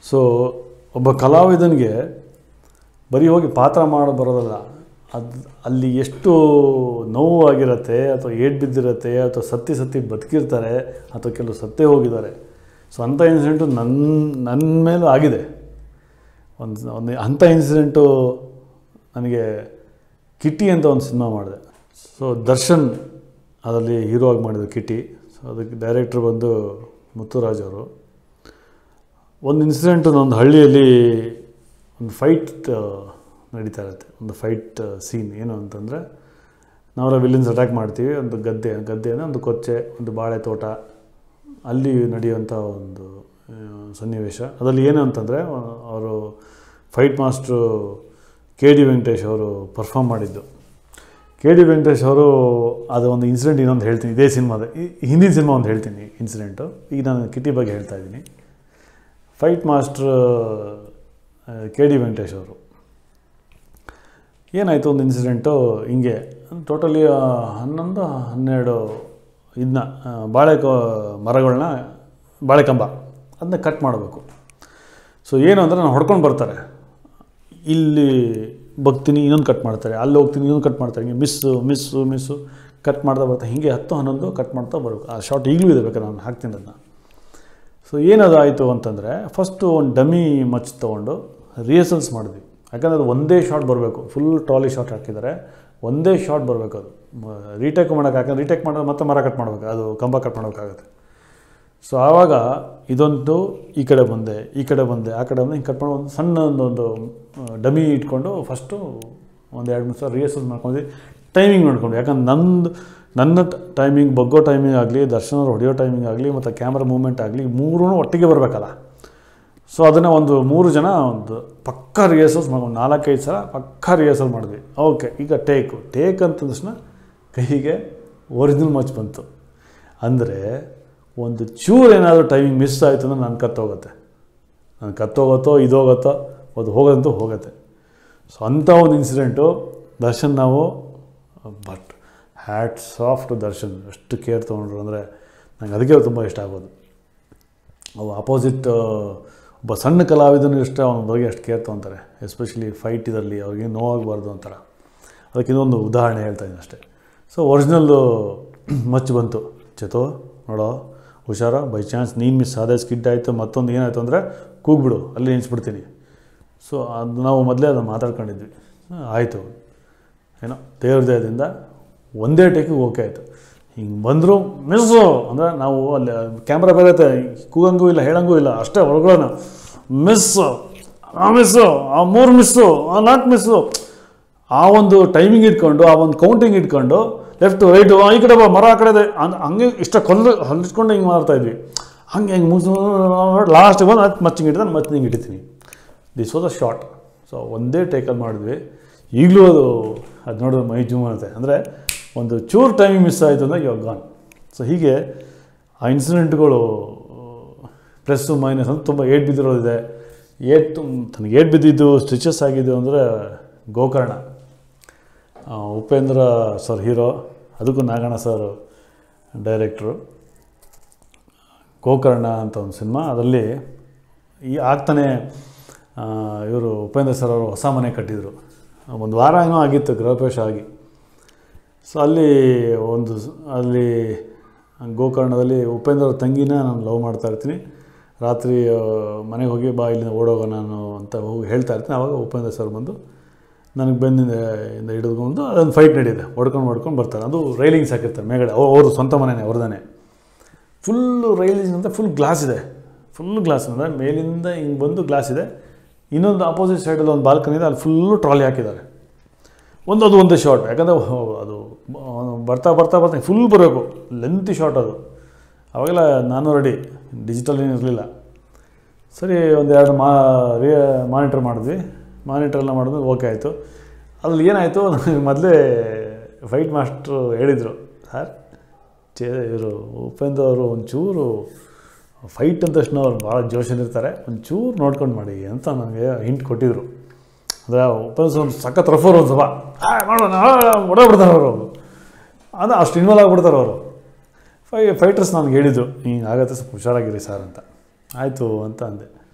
so ಒಬ್ಬ ಕಲಾವಿದನಿಗೆ ಬರೀ ಹೋಗಿ ಪಾತ್ರ ಮಾಡಿ ಬರೋದಲ್ಲ ಅದು ಅಲ್ಲಿ ಎಷ್ಟು ನೋವು ಆಗಿರುತ್ತೆ ಅಥವಾ ಏಟ್ ಬಿದ್ದಿರುತ್ತೆ ಅಥವಾ ಸತ್ತಿ ಸತ್ತಿ ಬದುಕಿರ್ತಾರೆ ಅಥವಾ ಕೆಲವು ಸತ್ತೇ ಹೋಗಿದ್ದಾರೆ ಸೊ ಅಂಥ ಇನ್ಸಿಡೆಂಟು ನನ್ನ ನನ್ನ ಮೇಲೂ ಆಗಿದೆ ಒಂದು ಒಂದು ಅಂಥ ಇನ್ಸಿಡೆಂಟು ನನಗೆ ಕಿಟಿ ಅಂತ ಒಂದು ಸಿನಿಮಾ ಮಾಡಿದೆ ಸೊ ದರ್ಶನ್ ಅದರಲ್ಲಿ ಹೀರೋ ಆಗಿ ಮಾಡಿದ್ರು ಕಿಟಿ ಸೊ ಅದಕ್ಕೆ ಡೈರೆಕ್ಟ್ರ್ ಬಂದು ಮುತ್ತುರಾಜ್ ಅವರು ಒಂದು ಇನ್ಸಿಡೆಂಟು ಒಂದು ಹಳ್ಳಿಯಲ್ಲಿ ಒಂದು ಫೈಟ್ ನಡೀತಾ ಇರುತ್ತೆ ಒಂದು ಫೈಟ್ ಸೀನ್ ಏನು ಅಂತಂದರೆ ನಾವೆಲ್ಲ ವಿಲ್ಲಿನ್ಸ್ ಅಟ್ಯಾಕ್ ಮಾಡ್ತೀವಿ ಒಂದು ಗದ್ದೆ ಗದ್ದೆ ಅಂದರೆ ಒಂದು ಕೊಚ್ಚೆ ಒಂದು ಬಾಳೆ ತೋಟ ಅಲ್ಲಿ ನಡೆಯುವಂಥ ಒಂದು ಆ, ಸನ್ನಿವೇಶ ಅದರಲ್ಲಿ ಏನು ಅಂತಂದರೆ ಅವರು fight master K D Venkatesh ಅವರು ಪರ್ಫಾರ್ಮ್ ಮಾಡಿದ್ದು ಕೆ ಡಿ ವೆಂಕಟೇಶ್ ಅವರು ಅದು ಒಂದು ಇನ್ಸಿಡೆಂಟ್ ಇನ್ನೊಂದು ಹೇಳ್ತೀನಿ ಇದೇ ಸಿನಿಮಾದ ಈ ಹಿಂದಿನ ಸಿನಿಮಾ ಒಂದು ಹೇಳ್ತೀನಿ ಇನ್ಸಿಡೆಂಟು ಈಗ ನಾನು ಕಿಟಿ ಬಗ್ಗೆ ಹೇಳ್ತಾ ಇದ್ದೀನಿ fight master K D Venkatesh ಅವರು ಏನಾಯಿತು ಒಂದು ಇನ್ಸಿಡೆಂಟು ಹಿಂಗೆ ಟೋಟಲಿ ಹನ್ನೊಂದು ಹನ್ನೆರಡು ಇದನ್ನ ಬಾಳೆ ಕ ಮರಗಳನ್ನ ಬಾಳೆಕಂಬ ಅದನ್ನ ಕಟ್ ಮಾಡಬೇಕು ಸೊ ಏನು ಅಂದರೆ ನಾನು ಹೊಡ್ಕೊಂಡು ಬರ್ತಾರೆ ಇಲ್ಲಿ ಬಗ್ತೀನಿ ಇನ್ನೊಂದು ಕಟ್ ಮಾಡ್ತಾರೆ ಅಲ್ಲಿ ಹೋಗ್ತೀನಿ ಇನ್ನೊಂದು ಕಟ್ ಮಾಡ್ತಾರೆ ಹಿಂಗೆ ಮಿಸ್ಸು ಮಿಸ್ಸು ಮಿಸ್ಸು ಕಟ್ ಮಾಡ್ತಾ ಬರ್ತಾ ಹೀಗೆ ಹತ್ತು ಹನ್ನೊಂದು ಕಟ್ ಮಾಡ್ತಾ ಬರಬೇಕು ಆ ಶಾರ್ಟ್ ಈಗಲೂ ಇದೆ ಬೇಕಾದ್ರೆ ನಾನು ಹಾಕ್ತೀನಿ ಅದನ್ನ ಸೊ ಏನದು ಆಯಿತು ಅಂತಂದರೆ ಫಸ್ಟು ಒಂದು ಡಮ್ಮಿ ಮಚ್ ತೊಗೊಂಡು ರಿಹರ್ಸಲ್ಸ್ ಮಾಡಿದ್ವಿ ಯಾಕಂದರೆ ಅದು ಒಂದೇ ಶಾಟ್ ಬರಬೇಕು ಫುಲ್ ಟ್ರಾಲಿ ಶಾಟ್ ಹಾಕಿದ್ದಾರೆ ಒಂದೇ ಶಾಟ್ ಬರಬೇಕು ಅದು ರೀಟೇಕ್ ಮಾಡೋಕೆ ಯಾಕಂದ್ರೆ ರೀಟೇಕ್ ಮಾಡಿದ್ರೆ ಮತ್ತೆ ಮರ ಕಟ್ ಮಾಡಬೇಕು ಅದು ಕಂಬ ಕಟ್ ಮಾಡೋಕ್ಕಾಗುತ್ತೆ ಸೊ ಆವಾಗ ಇದೊಂದು ಈ ಕಡೆ ಬಂದೆ ಈ ಕಡೆ ಬಂದೆ ಆ ಕಡೆ ಬಂದೆ ಹಿಂಗೆ ಕಟ್ ಮಾಡಿ ಒಂದು ಸಣ್ಣ ಒಂದು ಒಂದು ಡಮಿ ಇಟ್ಕೊಂಡು ಫಸ್ಟು ಒಂದು ಎರಡು ಮೂರು ಸಾವಿರ ರಿಹರ್ಸಲ್ ಮಾಡ್ಕೊಂಡು ಟೈಮಿಂಗ್ ನೋಡ್ಕೊಂಡು ಯಾಕಂದ್ರೆ ನಂದು ನನ್ನ ಟೈಮಿಂಗ್ ಬಗ್ಗೋ ಟೈಮಿಂಗ್ ಆಗಲಿ ದರ್ಶನ ಅವ್ರು ಹೊಡೆಯೋ ಟೈಮಿಂಗ್ ಆಗಲಿ ಮತ್ತು ಕ್ಯಾಮ್ರಾ ಮೂಮೆಂಟ್ ಆಗಲಿ ಮೂರೂ ಒಟ್ಟಿಗೆ ಬರಬೇಕಲ್ಲ ಸೊ ಅದನ್ನು ಒಂದು ಮೂರು ಜನ ಒಂದು ಪಕ್ಕ ರಿಹರ್ಸಲ್ಸ್ ಮಾಡ್ಕೊಂಡು ನಾಲ್ಕೈದು ಸಲ ಪಕ್ಕ ರಿಹರ್ಸಲ್ ಮಾಡಿದ್ವಿ ಓಕೆ ಈಗ ಟೇಕು ಟೇಕ್ ಅಂತ ತಕ್ಷಣ ಕೈಗೆ ಒರಿಜಿನಲ್ ಮಚ್ ಬಂತು ಅಂದರೆ ಒಂದು ಚೂರು ಏನಾದರೂ ಟೈಮಿಂಗ್ ಮಿಸ್ ಆಯಿತು ಅಂದರೆ ನಾನು ಕತ್ತೋಗುತ್ತೆ ನಾನು ಕತ್ತೋಗುತ್ತೋ ಇದೋಗುತ್ತೋ ಅದು ಹೋಗೋದಂತೂ ಹೋಗುತ್ತೆ ಸೊ ಅಂಥ ಒಂದು ಇನ್ಸಿಡೆಂಟು ದರ್ಶನ್ ನಾವು ಬಟ್ ಹ್ಯಾಟ್ ಸಾಫ್ಟ್ ದರ್ಶನ್ ಎಷ್ಟು ಕೇರ್ ತೊಗೊಂಡ್ರು ಅಂದರೆ ನಂಗೆ ಅದಕ್ಕೆ ತುಂಬ ಇಷ್ಟ ಆಗೋದು ಅವು ಅಪೋಸಿಟ್ ಒಬ್ಬ ಸಣ್ಣ ಕಲಾವಿದನು ಇಷ್ಟ ಅವನ ಬಗ್ಗೆ ಅಷ್ಟು ಕೇರ್ ತೊಗೊತಾರೆ ಎಸ್ಪೆಷಲಿ ಫೈಟ್ ಇದರಲ್ಲಿ ಅವ್ರಿಗೆ ನೋವಾಗಬಾರ್ದು ಅಂತಾರೆ ಅದಕ್ಕೆ ಇನ್ನೊಂದು ಉದಾಹರಣೆ ಹೇಳ್ತಾ ಇದ್ದೀನಿ ಅಷ್ಟೇ ಸೊ ಒರಿಜಿನಲ್ಲು ಮಚ್ಚು ಬಂತು ಚೇತೋ ನೋಡೋ ಹುಷಾರ ಬೈ ಚಾನ್ಸ್ ನೀನು ಮಿಸ್ ಆದ ಸ್ಕಿಡ್ ಆಯಿತು ಮತ್ತೊಂದು ಏನಾಯಿತು ಅಂದರೆ ಕೂಗ್ಬಿಡು ಅಲ್ಲಿ ನಿಲ್ಲಿಸ್ಬಿಡ್ತೀನಿ ಸೊ ಅದು ನಾವು ಮೊದಲೇ ಅದನ್ನು ಮಾತಾಡ್ಕೊಂಡಿದ್ವಿ ಆಯಿತು ಏನೋ ದೇವ್ರ ದಯದಿಂದ ಒಂದೇ ಟೇಕಿಗೆ ಓಕೆ ಆಯಿತು ಹಿಂಗೆ ಬಂದರು ಮಿಸ್ಸು ಅಂದರೆ ನಾವು ಅಲ್ಲಿ ಕ್ಯಾಮ್ರಾ ಬೇರೆ ಐತೆ ಕೂಗಂಗೂ ಇಲ್ಲ ಹೇಳಂಗೂ ಇಲ್ಲ ಅಷ್ಟೇ ಹೊರಗಳನ್ನ ಮಿಸ್ಸು ಆ ಮಿಸ್ಸು ಆ ಮೂರು ಮಿಸ್ಸು ಆ ನಾಲ್ಕು ಮಿಸ್ಸು ಆ ಒಂದು ಟೈಮಿಂಗ್ ಇಟ್ಕೊಂಡು ಆ ಒಂದು ಕೌಂಟಿಂಗ್ ಇಟ್ಕೊಂಡು ಲೆಫ್ಟು ರೈಟು ಈ ಕಡೆ ಬಾ ಮರ ಆ ಕಡೆ ಇದೆ ಹಂಗ್- ಹಂಗೆ ಇಷ್ಟ ಕೊಲ್ಲು ಹೊಲಿಸ್ಕೊಂಡು ಹಿಂಗೆ ಮಾಡ್ತಾ ಇದ್ವಿ ಹಂಗೆ ಹಿಂಗೆ ಮುಗಿಸ್ ಲಾಸ್ಟಿಗೆ ಬಂದು ಅದು ಮಚ್ಚಿಂಗ್ ಇಟ್ಟು ನಾನು ಮತ್ತೆ ಹಿಂಗೆ ಇಟ್ಟಿದ್ದೀನಿ this was a shot so ಒಂದೇ ಟೇಕಲ್ಲಿ ಮಾಡಿದ್ವಿ ಈಗಲೂ ಅದು ಅದು ನೋಡಿದ್ರೆ ಮೈ ಜೂಮ್ ಆಗುತ್ತೆ ಅಂದರೆ ಒಂದು ಚೂರು ಟೈಮಿಂಗ್ ಮಿಸ್ ಆಯಿತು ಅಂದರೆ ಇವಾಗ ಗಾನ್ ಸೊ ಹೀಗೆ ಆ ಇನ್ಸಿಡೆಂಟ್ಗಳು ಪ್ಲಸ್ಸು ಮೈನಸ್ ಅಂತ ತುಂಬ ಏಟ್ ಬಿದ್ದಿರೋದಿದೆ ಏಟ್ ತನಗೆ ಏಟ್ ಬಿದ್ದಿದ್ದು ಸ್ಟಿಚಸ್ ಆಗಿದ್ದು ಅಂದರೆ ಗೋಕರ್ಣ ಆ, ಉಪೇಂದ್ರ ಸರ್ ಹೀರೋ ಅದಕ್ಕೂ ನಾಗಣ್ಣ ಸರ್ ಡೈರೆಕ್ಟ್ರು ಗೋಕರ್ಣ ಅಂತ ಒಂದು ಸಿನಿಮಾ ಅದರಲ್ಲಿ ಈ ಆಗ್ತಾನೆ ಇವರು ಉಪೇಂದ್ರ ಸರ್ ಅವರು ಹೊಸ ಮನೆ ಕಟ್ಟಿದರು ಒಂದು ವಾರ ಏನೋ ಆಗಿತ್ತು ಗೃಹಪ್ರವೇಶ ಆಗಿ ಸೊ ಅಲ್ಲಿ ಒಂದು ಸ್- ಅಲ್ಲಿ ಗೋಕರ್ಣದಲ್ಲಿ ಉಪೇಂದ್ರ ಅವ್ರ ತಂಗಿನ ನಾನು ಲವ್ ಮಾಡ್ತಾ ಇರ್ತೀನಿ ರಾತ್ರಿ ಆ, ಮನೆಗೆ ಹೋಗಿ ಬಾ ಇಲ್ಲಿಂದ ಓಡೋಗ ನಾನು ಅಂತ ಹೋಗಿ ಹೇಳ್ತಾ ಇರ್ತೀನಿ ಆವಾಗ ಉಪೇಂದ್ರ ಸರ್ ಬಂದು ನನಗೆ ಬೆನ್ನಿಂದ ಇಂದ ಹಿಡಿದುಕೊಂಡು ಅದೊಂದು ಫೈಟ್ ನಡೆಯುತ್ತೆ ಹೊಡ್ಕೊಂಡು ಹೊಡ್ಕೊಂಡು ಬರ್ತಾರೆ ಅದು ರೈಲಿಂಗ್ಸ್ ಹಾಕಿರ್ತಾರೆ ಮೇಗಡೆ ಅವ್ರ ಸ್ವಂತ ಮನೆಯೇ ಅವ್ರದೇ ಫುಲ್ಲು ರೈಲಿಂಗ್ ಅಂತ ಫುಲ್ ಗ್ಲಾಸ್ ಇದೆ ಫುಲ್ ಗ್ಲಾಸ್ ಅಂದರೆ ಮೇಲಿಂದ ಹಿಂಗೆ ಬಂದು ಗ್ಲಾಸ್ ಇದೆ ಇನ್ನೊಂದು ಆಪೋಸಿಟ್ ಸೈಡಲ್ಲಿ ಒಂದು ಬಾಲ್ಕನಿ ಇದೆ ಅಲ್ಲಿ ಫುಲ್ಲು ಟ್ರಾಲಿ ಹಾಕಿದ್ದಾರೆ ಒಂದು ಅದು ಒಂದೇ ಶಾರ್ಟ್ ಯಾಕಂದರೆ ಅದು ಬರ್ತಾ ಬರ್ತಾ ಬರ್ತಾ ಫುಲ್ ಬರಬೇಕು ಲೆಂತಿ ಶಾರ್ಟ್ ಅದು ಅವಾಗೆಲ್ಲ ನಾನು ರೆಡಿ ಡಿಜಿಟಲ್ ಏನು ಇರಲಿಲ್ಲ ಸರಿ ಒಂದು ಎರಡು ಮಾ ರೇ ಮಾನಿಟರ್ ಮಾಡಿದ್ವಿ ಮಾನಿಟರ್ ಎಲ್ಲ ಮಾಡಿದ್ವಿ ಓಕೆ ಆಯಿತು ಅಲ್ಲಿ ಏನಾಯಿತು ನನಗೆ ಮೊದಲೇ ಫೈಟ್ ಮಾಸ್ಟ್ರು ಹೇಳಿದರು ಸರ್ ಚೇ ಇವರು ಉಪೇಂದ್ರ ಅವರು ಒಂಚೂರು ಫೈಟ್ ಅಂದ ತಕ್ಷಣ ಅವ್ರು ಭಾಳ ಜೋಶಲ್ಲಿರ್ತಾರೆ ಒಂಚೂರು ನೋಡ್ಕೊಂಡು ಮಾಡಿ ಅಂತ ನನಗೆ ಹಿಂಟ್ ಕೊಟ್ಟಿದ್ರು ಅಂದರೆ ಉಪೇಂದ್ರ ಸರ್ ಒಂದು ಸಖತ್ ರಫರ್ ಒಂದು ಸ್ವಲ್ಪ ಆ, ಮಾಡೋಣ ಹೊಡೋಗ್ಬಿಡ್ತಾರೆ ಅವರು ಅದು ಅಷ್ಟು ಇನ್ವಾಲ್ವ್ ಆಗಿಬಿಡ್ತಾರೆ ಅವರು ಫೈ ಫೈಟರ್ಸ್ ನನಗೆ ಹೇಳಿದರು ಹಿಂಗೆ ಆಗತ್ತೆ ಸ್ವಲ್ಪ ಹುಷಾರಾಗಿರಿ ಸರ್ ಅಂತ ಆಯಿತು ಅಂತ ಅಂದೆ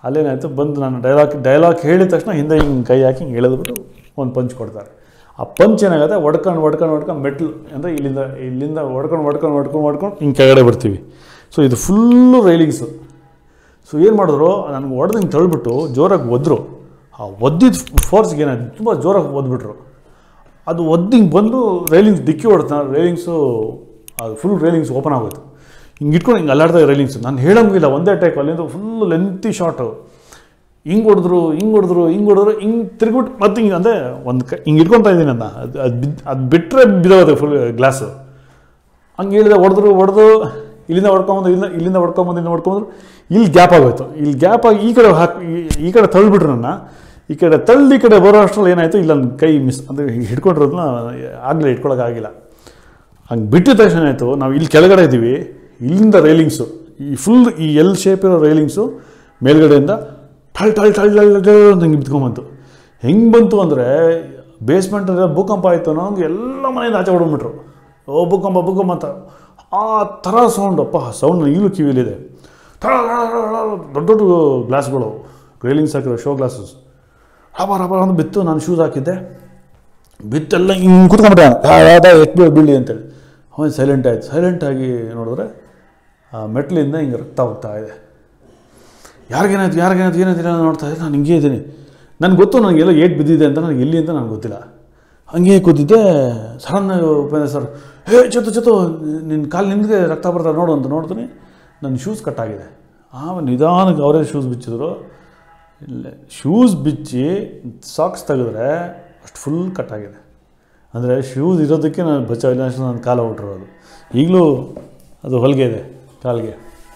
ಅಲ್ಲೇನಾಯಿತು ಬಂದು ನಾನು ಡೈಲಾಗ್ ಡೈಲಾಗ್ ಹೇಳಿದ ತಕ್ಷಣ ಹಿಂದೆ ಹಿಂಗೆ ಕೈ ಹಾಕಿ ಹಿಂಗೆ ಎಳೆದ್ಬಿಟ್ಟು ಒಂದು ಪಂಚ್ ಕೊಡ್ತಾರೆ ಆ ಪಂಚ್ ಏನಾಗುತ್ತೆ ಒಡ್ಕೊಂಡು ಒಡ್ಕೊಂಡು ಒಡ್ಕೊಂಡು ಮೆಟ್ಲು ಅಂದರೆ ಇಲ್ಲಿಂದ ಇಲ್ಲಿಂದ ಒಡ್ಕೊಂಡು ಒಡ್ಕೊಂಡು ಒಡ್ಕೊಂಡು ಒಡ್ಕೊಂಡು ಹಿಂಗೆ ಕೆಳಗಡೆ ಬರ್ತೀವಿ ಸೊ ಇದು ಫುಲ್ಲು ರೈಲಿಂಗ್ಸು ಸೊ ಏನು ಮಾಡಿದ್ರು ನನಗೆ ಹೊಡೆದು ಹಿಂಗೆ ತಳ್ಬಿಟ್ಟು ಜೋರಾಗಿ ಒದ್ರು ಆ ಒದ್ದಿದ್ದ ಫೋರ್ಸ್ಗೆ ಏನಾಯ್ತು ತುಂಬ ಜೋರಾಗಿ ಒದ್ಬಿಟ್ರು ಅದು ಒದ್ದು ಹಿಂಗೆ ಬಂದು ರೈಲಿಂಗ್ಸ್ ಡಿಕ್ಕಿ ಹೊಡ್ತಾ ರೈಲಿಂಗ್ಸು ಅದು ಫುಲ್ ರೈಲಿಂಗ್ಸ್ ಓಪನ್ ಆಗೋಯ್ತು ಹಿಂಗೆ ಇಟ್ಕೊಂಡು ಹಿಂಗೆ ಅಲ್ಲಾಡ್ತಾ ರೈಲಿಂಗ್ಸು ನಾನು ಹೇಳೋಂಗಿಲ್ಲ ಒಂದೇ ಟೈಪ್ ಅಲ್ಲಿಂದ ಫುಲ್ ಲೆಂತಿ ಶಾರ್ಟು ಹಿಂಗೆ ಹೊಡೆದ್ರು ಹಿಂಗೆ ಹೊಡೆದ್ರು ಹಿಂಗೆ ಹೊಡೆದ್ರು ಹಿಂಗೆ ತಿರುಗ್ಬಿಟ್ಟು ಮತ್ತೆ ಹಿಂಗೆ ಅಂದರೆ ಒಂದು ಕ ಹಿಂಗೆ ಇಟ್ಕೊತಾ ಇದ್ದೀನಿ ನಾನು ಅದು ಅದು ಬಿದ್ದು ಅದು ಬಿಟ್ಟರೆ ಬಿದ್ದೋಗುತ್ತೆ ಫುಲ್ ಗ್ಲಾಸು ಹಂಗೆ ಹೇಳಿದೆ ಹೊಡೆದ್ರು ಹೊಡೆದು ಇಲ್ಲಿಂದ ಹೊಡ್ಕೊಂಬಂದು ಇಲ್ಲಿಂದ ಇಲ್ಲಿಂದ ಹೊಡ್ಕೊಂಬಂದು ಇಲ್ಲಿಂದ ಹೊಡ್ಕೊಂಬಂದ್ರು ಇಲ್ಲಿ ಗ್ಯಾಪ್ ಆಗೋಯ್ತು ಇಲ್ಲಿ ಗ್ಯಾಪ್ ಆಗಿ ಈ ಕಡೆ ಹಾಕಿ ಈ- ಈ ಕಡೆ ತಳ್ಳಿಬಿಟ್ರು ನನ್ನ ಈ ಕಡೆ ತಳ್ಳಿ ಈ ಕಡೆ ಬರೋ ಅಷ್ಟರಲ್ಲಿ ಏನಾಯಿತು ಇಲ್ಲ ನನ್ನ ಕೈ ಮಿಸ್ ಅಂದರೆ ಹಿಡ್ಕೊಂಡಿರೋದನ್ನ ಆಗಲೇ ಇಟ್ಕೊಳಕ್ಕಾಗಿಲ್ಲ ಹಂಗೆ ಬಿಟ್ಟಿದ ತಕ್ಷಣ ಏನಾಯಿತು ನಾವು ಇಲ್ಲಿ ಕೆಳಗಡೆ ಇದ್ದೀವಿ ಇಲ್ಲಿಂದ ರೈಲಿಂಗ್ಸು ಈ ಫುಲ್ ಈ ಎಲ್ ಶೇಪ್ ಇರೋ ರೈಲಿಂಗ್ಸು ಮೇಲ್ಗಡೆಯಿಂದ ಟಳ್ ಟಳ್ ಟಳ್ ಟಳ್ ಟಳ್ ಅಂತ ಹಿಂಗೆ ಬಿತ್ಕೊಂಬಂತು ಹೆಂಗೆ ಬಂತು ಅಂದರೆ ಬೇಸ್ಮೆಂಟಲ್ಲಿ ಭೂಕಂಪ ಆಯಿತು ಅನ್ನೋ ಹಂಗೆ ಎಲ್ಲ ಮನೆಯಿಂದ ಆಚೆ ಹೊಡ್ಬಿಟ್ರು ಓ ಭೂಕಂಪ ಭೂಕಂಪ ಅಂತ ಆ ಥರ ಸೌಂಡ್ ಅಪ್ಪ ಸೌಂಡ್ ಈಗಲೂ ಕಿವಿಲಿದೆ ಥರ ಥರ ಥರ ಥರ ದೊಡ್ಡ ದೊಡ್ಡ ಗ್ಲಾಸ್ಗಳು ರೈಲಿಂಗ್ಸ್ ಹಾಕಿರೋ ಶೋ ಗ್ಲಾಸಸ್ ರಬ ರಬ ಅಂತ ಬಿತ್ತು ನಾನು ಶೂಸ್ ಹಾಕಿದ್ದೆ ಬಿತ್ತೆಲ್ಲ ಹಿಂಗೆ ಕೂತ್ಕೊಂಡ್ಬಿಟ್ಟೆ ಯಾವ್ದು ಎತ್ತು ಬೀಳಿ ಅಂತೇಳಿ ಅವನು ಸೈಲೆಂಟ್ ಆಯ್ತು ಸೈಲೆಂಟಾಗಿ ನೋಡಿದ್ರೆ ಆ ಮೆಟ್ಲಿಂದ ಹಿಂಗೆ ರಕ್ತ ಹೋಗ್ತಾ ಇದೆ ಯಾರಿಗೇನಾಯ್ತು ಯಾರಿಗೇನಾಯ್ತು ಏನಾಯ್ತು ಏನೋ ನೋಡ್ತಾ ಇದ್ದೆ ನಾನು ಹಿಂಗೆ ಇದ್ದೀನಿ ನನಗೆ ಗೊತ್ತು ನನಗೆಲ್ಲ ಏಟ್ ಬಿದ್ದಿದೆ ಅಂತ ನನಗೆ ಎಲ್ಲಿ ಅಂತ ನನಗೆ ಗೊತ್ತಿಲ್ಲ ಹಂಗೆ ಕೂತಿದ್ದೆ ಸಡನ್ನಾಗಿ ಉಪೇಂದ್ರ ಸರ್ ಹೇ ಚತು ಚತು ನಿನ್ನ ಕಾಲು ನಿನಗೆ ರಕ್ತ ಬರ್ತಾರೆ ನೋಡು ಅಂತ ನೋಡ್ತೀನಿ ನನ್ನ ಶೂಸ್ ಕಟ್ಟಾಗಿದೆ ಆಮೇಲೆ ನಿಧಾನಕ್ಕೆ ಅವರೇ ಶೂಸ್ ಬಿಚ್ಚಿದ್ರು ಇಲ್ಲ ಶೂಸ್ ಬಿಚ್ಚಿ ಸಾಕ್ಸ್ ತೆಗೆದ್ರೆ ಅಷ್ಟು ಫುಲ್ ಕಟ್ಟಾಗಿದೆ ಅಂದರೆ ಶೂಸ್ ಇರೋದಕ್ಕೆ ನಾನು ಬಚಾವ್ ಇಲ್ಲ ಅಷ್ಟು ನನ್ನ ಕಾಲು ಹೊಟ್ಟಿರೋದು ಈಗಲೂ ಅದು ಹೊಲಿಗೆ ಇದೆ ಕಾಲಿಗೆ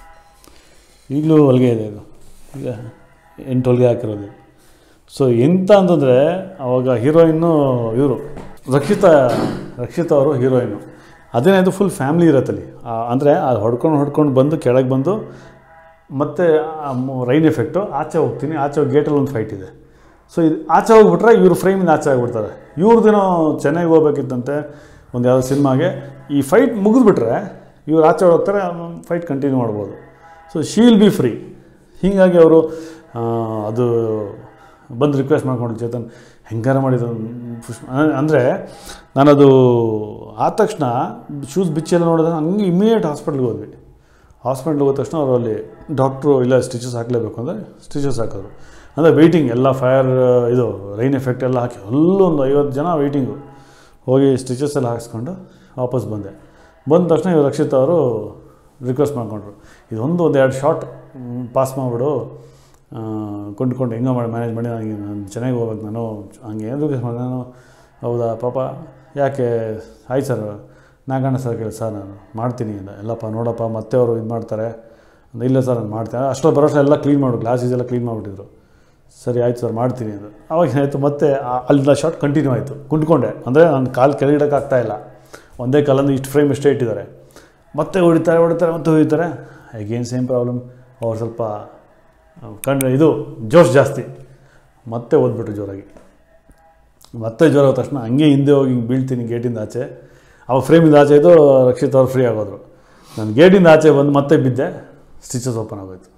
ಈಗಲೂ ಹೊಲಿಗೆ ಇದೆ ಇದು ಈಗ ಎಂಟು ಹೊಲಿಗೆ ಹಾಕಿರೋದು ಸೊ ಎಂತ ಅಂತಂದರೆ ಅವಾಗ ಹೀರೋಯಿನ್ನು ಇವರು ರಕ್ಷಿತಾ ರಕ್ಷಿತಾ ಅವರು ಹೀರೋಯಿನು ಅದೇನಾಯಿತು ಫುಲ್ ಫ್ಯಾಮ್ಲಿ ಇರತ್ತಲ್ಲಿ ಅಂದರೆ ಅದು ಹೊಡ್ಕೊಂಡು ಹೊಡ್ಕೊಂಡು ಬಂದು ಕೆಳಗೆ ಬಂದು ಮತ್ತು ರೈನ್ ಎಫೆಕ್ಟು ಆಚೆ ಹೋಗ್ತೀನಿ ಆಚೆ ಹೋಗಿ ಗೇಟಲ್ಲಿ ಒಂದು ಫೈಟ್ ಇದೆ ಸೊ ಇದು ಆಚೆ ಹೋಗ್ಬಿಟ್ರೆ ಇವರು ಫ್ರೇಮಿಂದ ಆಚೆ ಆಗಿಬಿಡ್ತಾರೆ ಇವ್ರದ್ದೇನೋ ಚೆನ್ನೈಗೆ ಹೋಗ್ಬೇಕಿತ್ತಂತೆ ಒಂದು ಯಾವುದೋ ಸಿನಿಮಾಗೆ ಈ ಫೈಟ್ ಮುಗಿದ್ಬಿಟ್ರೆ ಇವ್ರು ಆಚೆ ಹೋಗ್ತಾರೆ ಫೈಟ್ ಕಂಟಿನ್ಯೂ ಮಾಡ್ಬೋದು ಸೊ ಶೀಲ್ ಬಿ ಫ್ರೀ ಹೀಗಾಗಿ ಅವರು ಅದು ಬಂದು ರಿಕ್ವೆಸ್ಟ್ ಮಾಡ್ಕೊಂಡು ಚೇತನ್ ಹೆಂಗಾರ ಮಾಡಿದ್ದು ಪುಷ್ಪ ಅಂದರೆ ನಾನದು ಆದ ತಕ್ಷಣ ಶೂಸ್ ಬಿಚ್ಚೆಲ್ಲ ನೋಡಿದ್ರೆ ಹಂಗೆ ಇಮಿಡಿಯೇಟ್ ಹಾಸ್ಪಿಟ್ಲ್ಗೆ ಹೋದ್ವಿ ಹಾಸ್ಪಿಟ್ಲ್ಗೆ ಹೋದ ತಕ್ಷಣ ಅವರು ಅಲ್ಲಿ ಡಾಕ್ಟ್ರು ಇಲ್ಲ ಸ್ಟಿಚಸ್ ಹಾಕಲೇಬೇಕು ಅಂದರೆ ಸ್ಟಿಚಸ್ ಹಾಕೋರು ಅಂದರೆ ವೆಯ್ಟಿಂಗ್ ಎಲ್ಲ ಫೈರ್ ಇದು ರೈನ್ ಎಫೆಕ್ಟ್ ಎಲ್ಲ ಹಾಕಿ ಅಲ್ಲೊಂದು ಐವತ್ತು ಜನ ವೆಯ್ಟಿಂಗು ಹೋಗಿ ಸ್ಟಿಚಸ್ ಎಲ್ಲ ಹಾಕ್ಸ್ಕೊಂಡು ವಾಪಸ್ ಬಂದೆ ಬಂದ ತಕ್ಷಣ ಇವ್ರು ರಕ್ಷಿತ್ ಅವರು ರಿಕ್ವೆಸ್ಟ್ ಮಾಡ್ಕೊಂಡ್ರು ಇದೊಂದು ಒಂದು ಎರಡು ಶಾರ್ಟ್ ಪಾಸ್ ಮಾಡಿಬಿಡು ಕೊಂಡ್ಕೊಂಡು ಹೆಂಗೋ ಮಾಡಿ ಮ್ಯಾನೇಜ್ ಮಾಡಿ ನನಗೆ ನಾನು ಚೆನ್ನಾಗಿ ಹೋಗ್ಬೇಕು ನಾನು ಹಂಗೆ ಏನು ರಿಕ್ವೆಸ್ಟ್ ಮಾಡಿ ನಾನು ಹೌದಾ ಪಾಪ ಯಾಕೆ ಆಯ್ತು ಸರ್ ನಾಗಣ್ಣ ಸರ್ ಕೇಳಿ ಸರ್ ನಾನು ಮಾಡ್ತೀನಿ ಅಂದ ಎಲ್ಲಪ್ಪ ನೋಡಪ್ಪ ಮತ್ತೆ ಅವರು ಇದು ಮಾಡ್ತಾರೆ ಅಂದ ಇಲ್ಲ ಸರ್ ನಾನು ಮಾಡ್ತೇನೆ ಅಷ್ಟೋ ಬರೋಷ್ಟು ಎಲ್ಲ ಕ್ಲೀನ್ ಮಾಡು ಗ್ಲಾಸಸ್ ಎಲ್ಲ ಕ್ಲೀನ್ ಮಾಡಿಬಿಟ್ಟಿದ್ರು ಸರಿ ಆಯ್ತು ಸರ್ ಮಾಡ್ತೀನಿ ಅಂದರು ಅವಾಗ ಏನಾಯಿತು ಮತ್ತೆ ಆ- ಅಲ್ಲಿಂದ ಶಾರ್ಟ್ ಕಂಟಿನ್ಯೂ ಆಯಿತು ಕುಂಟ್ಕೊಂಡೆ ಅಂದರೆ ನನ್ನ ಕಾಲು ಕೆಳಗಿಡೋಕ್ಕಾಗ್ತಾ ಇಲ್ಲ ಒಂದೇ ಕಾಲಂದು ಇಷ್ಟು ಫ್ರೇಮ್ ಎಷ್ಟೇ ಇಟ್ಟಿದ್ದಾರೆ ಮತ್ತೆ ಹೊಡಿತಾರೆ ಹೊಡಿತಾರೆ ಮತ್ತೆ ಹೊಡಿತಾರೆ ಅಗೇನ್ ಸೇಮ್ ಪ್ರಾಬ್ಲಮ್ ಅವ್ರು ಸ್ವಲ್ಪ ಕಂಡು ಇದು ಜೋಶ್ ಜಾಸ್ತಿ ಮತ್ತೆ ಓದ್ಬಿಟ್ರು ಜೋರಾಗಿ ಮತ್ತೆ ಜ್ವರ ಹೋದ ತಕ್ಷಣ ಹಂಗೆ ಹಿಂದೆ ಹೋಗಿ ಹಿಂಗೆ ಬೀಳ್ತೀನಿ ಗೇಟಿಂದ ಆಚೆ ಅವಾಗ ಫ್ರೇಮಿಂದ ಆಚೆ ಇದು ರಕ್ಷಿತ್ ಅವ್ರು ಫ್ರೀ ಆಗೋದ್ರು ನಾನು ಗೇಟಿಂದ ಆಚೆ ಬಂದು ಮತ್ತೆ ಬಿದ್ದೆ ಸ್ಟಿಚಸ್ ಓಪನ್ ಆಗೋಯ್ತು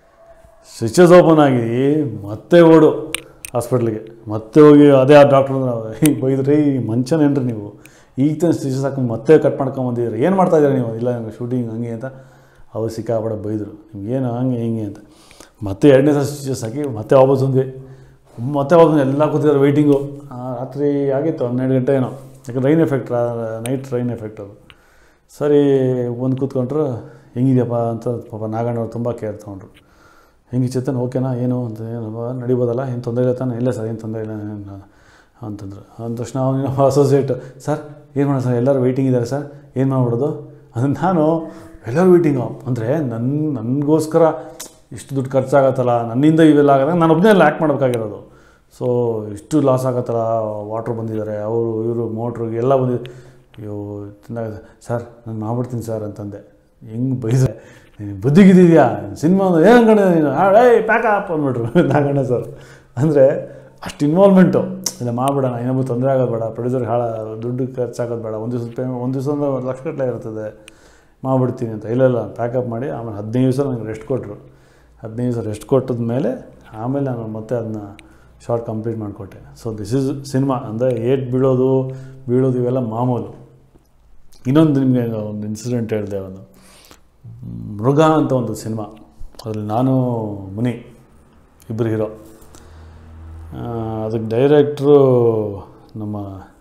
ಸ್ಟಿಚಸ್ ಓಪನ್ ಆಗಿ ಮತ್ತೆ ಓಡು ಹಾಸ್ಪಿಟ್ಲಿಗೆ ಮತ್ತೆ ಹೋಗಿ ಅದೇ ಆ ಡಾಕ್ಟ್ರ್ ಬೈದ್ರಿ ಮಂಚನೇನ್ರಿ ನೀವು ಈಗ ತಾನೆ ಸ್ಟಿಚಸ್ ಹಾಕೊಂಡು ಮತ್ತೆ ಕಟ್ ಮಾಡ್ಕೊಂಬಂದಿದ್ದೀರಿ ಏನು ಮಾಡ್ತಾ ಇದ್ದೀರಾ ನೀವು ಇಲ್ಲ ನಂಗೆ ಶೂಟಿಂಗ್ ಹಂಗೆ ಅಂತ ಅವ್ರು ಸಿಕ್ಕಾಪಡೆ ಬೈದರು ನಿಮ್ಗೇನು ಹಂಗೆ ಹಿಂಗೆ ಅಂತ ಮತ್ತೆ ಎರಡನೇ ಸಲ ಸ್ಟಿಚಸ್ ಹಾಕಿ ಮತ್ತೆ ವಾಪಸ್ ಬಂದ್ವಿ ಮತ್ತೆ ವಾಪಸ್ ಎಲ್ಲ ಕೂತಿದ್ದಾರೆ ವೆಯ್ಟಿಂಗು ರಾತ್ರಿ ಆಗಿತ್ತು ಹನ್ನೆರಡು ಗಂಟೆ ಏನೋ ಯಾಕಂದ್ರೆ rain effect night rain effect ಅದು ಸರಿ ಒಂದು ಕೂತ್ಕೊಂಡ್ರು ಹೆಂಗಿದೆಯಪ್ಪ ಅಂತ ಪಾಪ ನಾಗಣ್ಣವ್ರು ತುಂಬ ಕೇರ್ ತೊಗೊಂಡ್ರು ಹೆಂಗೆ ಚೇತನ್ ಓಕೆನಾ ಏನು ಅಂತ ಏನಪ್ಪ ನಡಿಬೋದಲ್ಲ ಏನು ತೊಂದರೆ ಇಲ್ಲ ತಾನೆ ಇಲ್ಲ ಸರ್ ಏನು ತೊಂದರೆ ಇಲ್ಲ ಏನು ಅಂತಂದ್ರು ಅಂದ ತಕ್ಷಣ ಅವನು ಅಸೋಸಿಯೇಟ್ ಸರ್ ಏನು ಮಾಡೋಣ ಸರ್ ಎಲ್ಲರೂ ವೆಯ್ಟಿಂಗ್ ಇದ್ದಾರೆ ಸರ್ ಏನು ಮಾಡ್ಬಿಡೋದು ಅದು ನಾನು ಎಲ್ಲರೂ ವೆಯ್ಟಿಂಗು ಅಂದರೆ ನನ್ನ ನನಗೋಸ್ಕರ ಇಷ್ಟು ದುಡ್ಡು ಖರ್ಚಾಗತ್ತಲ್ಲ ನನ್ನಿಂದ ಇವೆಲ್ಲ ಆಗೋದಾಗ ನಾನು ಒಬ್ಬನೇ ಎಲ್ಲ ಆ್ಯಕ್ಟ್ ಮಾಡಬೇಕಾಗಿರೋದು ಸೊ ಇಷ್ಟು ಲಾಸ್ ಆಗತ್ತಲ್ಲ ವಾಟ್ರ್ ಬಂದಿದ್ದಾರೆ ಅವರು ಇವರು ಮೋಟ್ರು ಎಲ್ಲ ಬಂದಿದೆ ಅಯ್ಯೋ ತಿಂದಾಗ ಸರ್ ನಾನು ಮಾಡ್ಬಿಡ್ತೀನಿ ಸರ್ ಅಂತಂದೆ ಹೆಂಗೆ ಬೈದ್ರೆ ನೀನು ಬುದ್ಧಿಗಿದೆಯಾ ಸಿನಿಮಾ ಏನು ಅನ್ಕೊಂಡಿದ್ದೆ ನೀನು ಏಯ್ ಪ್ಯಾಕಪ್ ಅಂದ್ಬಿಟ್ರು ನಾಗಣ್ಣ ಸರ್ ಅಂದರೆ ಅಷ್ಟು ಇನ್ವಾಲ್ವ್ಮೆಂಟು ಇಲ್ಲ ಮಾಡ್ಬಿಡೋಣ ಇನ್ನೊಬ್ಬರು ತೊಂದರೆ ಆಗೋದು ಬೇಡ ಪ್ರೊಡ್ಯೂಸರ್ಗೆ ಹಾಳ ದುಡ್ಡು ಖರ್ಚಾಗೋದು ಬೇಡ ಒಂದು ದಿವಸ ಪೇಮೆಂಟ್ ಒಂದು ದಿವಸ ಒಂದು ಲಕ್ಷಗಟ್ಟಲೆ ಇರ್ತದೆ ಮಾಡ್ಬಿಡ್ತೀನಿ ಅಂತ ಇಲ್ಲ ಇಲ್ಲ ಪ್ಯಾಕಪ್ ಮಾಡಿ ಆಮೇಲೆ ಹದಿನೈದು ದಿವಸ ನನಗೆ ರೆಸ್ಟ್ ಕೊಟ್ಟರು ಹದಿನೈದು ದಿವಸ ರೆಸ್ಟ್ ಕೊಟ್ಟದ ಮೇಲೆ ಆಮೇಲೆ ನಾನು ಮತ್ತೆ ಅದನ್ನ ಶಾರ್ಟ್ ಕಂಪ್ಲೀಟ್ ಮಾಡಿಕೊಟ್ಟೆ ಸೊ ದಿಸ್ ಇಸ್ ಸಿನಿಮಾ ಅಂದರೆ ಏಟ್ ಬೀಳೋದು ಬೀಳೋದು ಇವೆಲ್ಲ ಮಾಮೂಲು ಇನ್ನೊಂದು ನಿಮಗೆ ಒಂದು ಇನ್ಸಿಡೆಂಟ್ ಹೇಳಿದೆ ಒಂದು ಮೃಗ ಅಂತ ಒಂದು ಸಿನಿಮಾ ಅದರಲ್ಲಿ ನಾನು ಮುನಿ ಇಬ್ಬರು ಹೀರೋ ಅದಕ್ಕೆ ಡೈರೆಕ್ಟ್ರು ನಮ್ಮ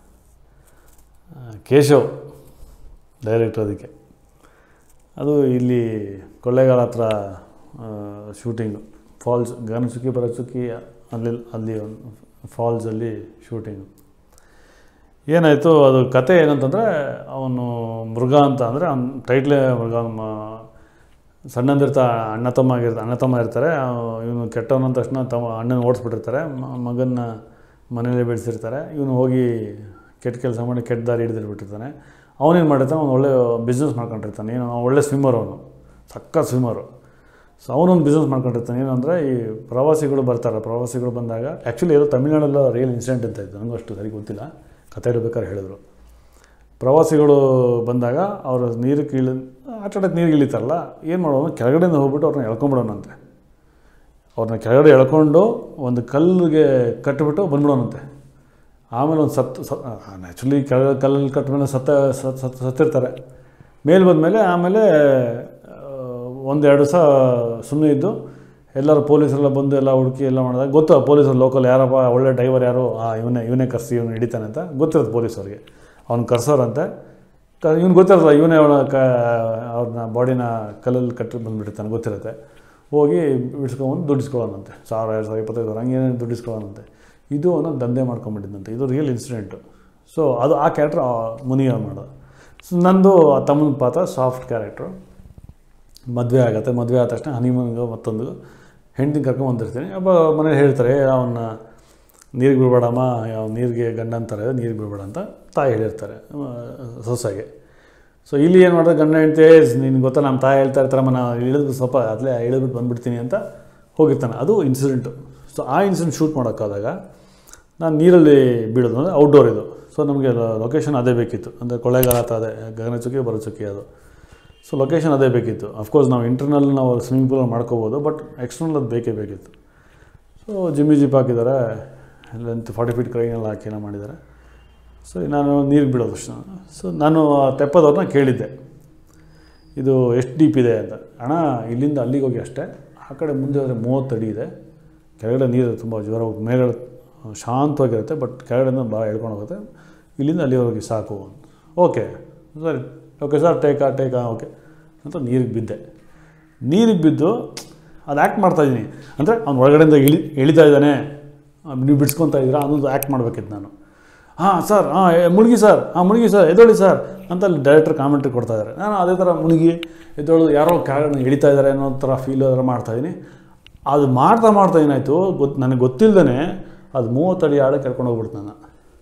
ಆ, ಕೇಶವ್ ಡೈರೆಕ್ಟ್ರ್ ಅದಕ್ಕೆ ಅದು ಇಲ್ಲಿ ಕೊಳ್ಳೇಗಾಲ ಹತ್ರ ಶೂಟಿಂಗು ಫಾಲ್ಸ್ ಗಗನಚುಕ್ಕಿ ಬರಚುಕ್ಕಿ ಅಲ್ಲಿ ಅಲ್ಲಿ ಒಂದು ಫಾಲ್ಸಲ್ಲಿ ಶೂಟಿಂಗು ಏನಾಯಿತು ಅದು ಕತೆ ಏನಂತಂದರೆ ಅವನು ಮೃಗ ಅಂತ ಅಂದರೆ ಅವ್ನ ಟೈಟ್ಲೇ ಮೃಗ ಮ- ಸಣ್ಣಂದಿರ್ತಾ ಅಣ್ಣ ತಮ್ಮ ಆಗಿರ್ತಾರೆ ಅಣ್ಣ ತಮ್ಮ ಇರ್ತಾರೆ ಇವನು ಕೆಟ್ಟವನು ಅಂದ ತಕ್ಷಣ ತಮ್ಮ ಅಣ್ಣನ ಓಡಿಸ್ಬಿಟ್ಟಿರ್ತಾರೆ ಮ- ಮಗನ್ನ ಮನೇಲಿ ಬೆಳೆಸಿರ್ತಾರೆ ಇವನು ಹೋಗಿ ಕೆಟ್ಟ ಕೆಲಸ ಮಾಡಿ ಕೆಟ್ಟ ದಾರಿ ಹಿಡಿದಿರ್ಬಿಟ್ಟಿರ್ತಾನೆ ಅವನೇನು ಮಾಡಿರ್ತಾನೆ ಅವ್ನು ಒಳ್ಳೆ ಬಿಸ್ನೆಸ್ ಮಾಡ್ಕೊಂಡಿರ್ತಾನೆ ಏನು ಅವ್ನು ಒಳ್ಳೆ ಸ್ವಿಮ್ಮರ್ ಅವನು ಸಕ್ಕ ಸ್ವಿಮ್ಮರು ಸೊ ಅವನೊಂದು ಬಿಸ್ನೆಸ್ ಮಾಡ್ಕೊಂಡಿರ್ತಾನೆ ಏನು ಅಂದರೆ ಈ ಪ್ರವಾಸಿಗಳು ಬರ್ತಾರೆ ಪ್ರವಾಸಿಗಳು ಬಂದಾಗ ಆ್ಯಕ್ಚುಲಿ ಏನೋ ತಮಿಳ್ನಾಡಲ್ಲ ರಿಯಲ್ ಇನ್ಸಿಡೆಂಟ್ ಅಂತ ಇತ್ತು ನನಗೂ ಅಷ್ಟು ಸರಿ ಗೊತ್ತಿಲ್ಲ ಕತೆ ಇರ್ಬೇಕಾದ್ರೆ ಹೇಳಿದ್ರು ಪ್ರವಾಸಿಗಳು ಬಂದಾಗ ಅವರು ನೀರಿಗೆ ಇಳಿ ಆಟ ಆಡೋಕ್ಕೆ ನೀರಿಗೆ ಇಳಿತಾರಲ್ಲ ಏನು ಮಾಡೋನು ಕೆಳಗಡೆಯಿಂದ ಹೋಗ್ಬಿಟ್ಟು ಅವ್ರನ್ನ ಎಳ್ಕೊಂಬಿಡೋನಂತೆ ಅವ್ರನ್ನ ಕೆಳಗಡೆ ಎಳ್ಕೊಂಡು ಒಂದು ಕಲ್ಲಿಗೆ ಕಟ್ಟಿಬಿಟ್ಟು ಬಂದ್ಬಿಡೋನಂತೆ ಆಮೇಲೆ ಒಂದು ಸತ್ತು ಸ ನ್ಯಾಚುಲಿ ಕೆಳಗಡೆ ಕಲ್ಲಲ್ಲಿ ಕಟ್ಟಿದ್ಮೇಲೆ ಸತ್ತ ಸತ್ ಸತ್ ಸತ್ತಿರ್ತಾರೆ ಮೇಲೆ ಬಂದಮೇಲೆ ಆಮೇಲೆ ಒಂದೆರಡು ದಿವಸ ಸುಮ್ಮನೆ ಇದ್ದು ಎಲ್ಲರೂ ಪೊಲೀಸರೆಲ್ಲ ಬಂದು ಎಲ್ಲ ಹುಡುಕಿ ಎಲ್ಲ ಮಾಡಿದಾಗ ಗೊತ್ತು ಪೊಲೀಸರು ಲೋಕಲ್ ಯಾರಪ್ಪ ಒಳ್ಳೆ ಡ್ರೈವರ್ ಯಾರು ಆ ಇವನೇ ಇವನೇ ಕರ್ಸಿ ಇವನು ಹಿಡಿತಾನೆ ಅಂತ ಗೊತ್ತಿರುತ್ತೆ ಪೊಲೀಸವ್ರಿಗೆ ಅವ್ನು ಕರ್ಸೋರಂತೆ ಕ ಇವ್ನು ಗೊತ್ತಿರಲ್ಲ ಇವನೇ ಅವನ ಕ ಅವ್ರನ್ನ ಬಾಡಿನ ಕಲ್ಲಲ್ಲಿ ಕಟ್ಟಿ ಬಂದುಬಿಟ್ಟಿರ್ತಾನೆ ಗೊತ್ತಿರುತ್ತೆ ಹೋಗಿ ಬಿಡಿಸ್ಕೊಂಬಂದು ದುಡ್ಡಿಸ್ಕೊಳ್ಳೋಣಂತೆ ಸಾವಿರ ಎರಡು ಸಾವಿರ ಇಪ್ಪತ್ತೈದು ಸಾವಿರ ಹಂಗೇನೇನು ದುಡ್ಡಿಸ್ಕೊಳ್ಳೋಣಂತೆ ಇದು ಅವನು ದಂಧೆ ಮಾಡ್ಕೊಂಬಿಟ್ಟಿದ್ದಂತೆ ಇದು ರಿಯಲ್ ಇನ್ಸಿಡೆಂಟು ಸೊ ಅದು ಆ ಕ್ಯಾರೆಕ್ಟ್ರ್ ಮುನಿಯ ಮಾಡೋದು ಸೊ ನಂದು ಆ ತಮ್ಮನ ಪಾತ್ರ ಸಾಫ್ಟ್ ಕ್ಯಾರೆಕ್ಟ್ರು ಮದುವೆ ಆಗುತ್ತೆ ಮದುವೆ ಆದ ತಕ್ಷಣ ಹನಿಮೂನ್ಗೆ ಮತ್ತೊಂದು ಹೆಂಡತಿನ ಕರ್ಕೊಂಬಂದಿರ್ತೀನಿ ಅಪ್ಪ ಮನೇಲಿ ಹೇಳ್ತಾರೆ ಅವನ್ನ ನೀರಿಗೆ ಬಿಡಬೇಡಮ್ಮ ಯಾವ ನೀರಿಗೆ ಗಂಡ ಅಂತಾರೆ ನೀರಿಗೆ ಬಿಡಬೇಡ ಅಂತ ತಾಯಿ ಹೇಳಿರ್ತಾರೆ ಆ, ಸೊಸೆಗೆ ಸೊ ಇಲ್ಲಿ ಏನು ಮಾಡಿದ್ರೆ ಗಂಡ ಹೆಂಡತಿ ನಿನ್ಗೆ ಗೊತ್ತಾ ನಮ್ಮ ತಾಯಿ ಹೇಳ್ತಾ ಇರ್ತಾರಮ್ಮ ನಾನು ಇಳಿದು ಸ್ವಲ್ಪ ಅಲ್ಲೇ ಇಳಿದ್ಬಿಟ್ಟು ಬಂದುಬಿಡ್ತೀನಿ ಅಂತ ಹೋಗಿರ್ತಾನೆ ಅದು ಇನ್ಸಿಡೆಂಟು ಸೊ ಆ ಇನ್ಸಿಡೆಂಟ್ ಶೂಟ್ ಮಾಡೋಕ್ಕಾದಾಗ ನಾನು ನೀರಲ್ಲಿ ಬೀಳೋದು ಅಂದರೆ ಔಟ್ಡೋರ್ ಇದು ಸೊ ನಮಗೆ ಲೊಕೇಶನ್ ಅದೇ ಬೇಕಿತ್ತು ಅಂದರೆ ಕೊಳ್ಳೇಗಾಲ ಹತ್ರ ಅದೇ ಗಗನಚುಕ್ಕಿ ಬರಚುಕ್ಕಿ ಅದು ಸೊ ಲೊಕೇಶನ್ ಅದೇ ಬೇಕಿತ್ತು ಅಫ್ಕೋರ್ಸ್ ನಾವು ಇಂಟರ್ನಲ್ ನಾವು ಸ್ವಿಮ್ಮಿಂಗ್ ಪೂಲಲ್ಲಿ ಮಾಡ್ಕೋಬೋದು ಬಟ್ ಎಕ್ಸ್ಟರ್ನಲ್ ಅದು ಬೇಕೇ ಬೇಕಿತ್ತು ಸೊ ಜಿಮ್ಮಿ ಜಿಪ್ ಹಾಕಿದ್ದಾರೆ ಲೆಂತ್ ಫಾರ್ಟಿ ಫೀಟ್ ಕ್ರೈನೆಲ್ಲ ಹಾಕಿ ಏನೋ ಮಾಡಿದ್ದಾರೆ ಸೊ ನಾನು ನೀರಿಗೆ ಬಿಡೋದು ಅಷ್ಟು ಸೊ ನಾನು ಆ ತೆಪ್ಪದವ್ರನ್ನ ಕೇಳಿದ್ದೆ ಇದು ಎಷ್ಟು ಡೀಪ್ ಇದೆ ಅಂತ ಅಣ್ಣ ಇಲ್ಲಿಂದ ಅಲ್ಲಿಗೆ ಹೋಗಿ ಅಷ್ಟೇ ಆ ಕಡೆ ಮುಂದೆ ಹೋದರೆ ಮೂವತ್ತು ಅಡಿ ಇದೆ ಕೆಳಗಡೆ ನೀರು ತುಂಬ ಜೋರ ಹೋಗಿ ಮೇಲೆ ಶಾಂತವಾಗಿರುತ್ತೆ ಬಟ್ ಕೆಳಗಡೆಯಿಂದ ಭಾಳ ಎಳ್ಕೊಂಡು ಹೋಗುತ್ತೆ ಇಲ್ಲಿಂದ ಅಲ್ಲಿವರೆಗೆ ಸಾಕು ಓಕೆ ಸರಿ ಓಕೆ ಸರ್ ಟೇಕಾ ಟೇಕಾ ಓಕೆ ಅಂತ ನೀರಿಗೆ ಬಿದ್ದೆ ನೀರಿಗೆ ಬಿದ್ದು ಅದು ಆ್ಯಕ್ಟ್ ಮಾಡ್ತಾಯಿದ್ದೀನಿ ಅಂದರೆ ಅವ್ನು ಒಳಗಡೆಯಿಂದ ಇಳಿ ಇಳಿತಾ ಇದ್ದಾನೆ ನೀವು ಬಿಡ್ಸ್ಕೊತಾ ಇದ್ದೀರಾ ಅನ್ನೋದು ಆ್ಯಕ್ಟ್ ಮಾಡಬೇಕಿತ್ತು ನಾನು ಹಾಂ ಸರ್ ಹಾಂ ಮುಳುಗಿ ಸರ್ ಹಾಂ ಮುಳುಗಿ ಸರ್ ಎದ್ದೊಳಿ ಸರ್ ಅಂತ ಅಲ್ಲಿ ಡೈರೆಕ್ಟರ್ ಕಾಮೆಂಟ್ರಿ ಕೊಡ್ತಾ ಇದ್ದಾರೆ ನಾನು ಅದೇ ಥರ ಮುಳುಗಿ ಎದ್ದೊಳು ಯಾರೋ ಕೆಳಗಡೆ ಇಳಿತಾ ಇದ್ದಾರೆ ಅನ್ನೋ ಥರ ಫೀಲ್ ಅದರ ಮಾಡ್ತಾಯಿದ್ದೀನಿ ಅದು ಮಾಡ್ತಾ ಮಾಡ್ತಾ ಏನಾಯಿತು ಗೊತ್ತು ನನಗೆ ಗೊತ್ತಿಲ್ಲದೇ ಅದು ಮೂವತ್ತು ಅಡಿ ಆಳಕ್ಕೆ ಎಳ್ಕೊಂಡು ಹೋಗ್ಬಿಡ್ತು ನಾನು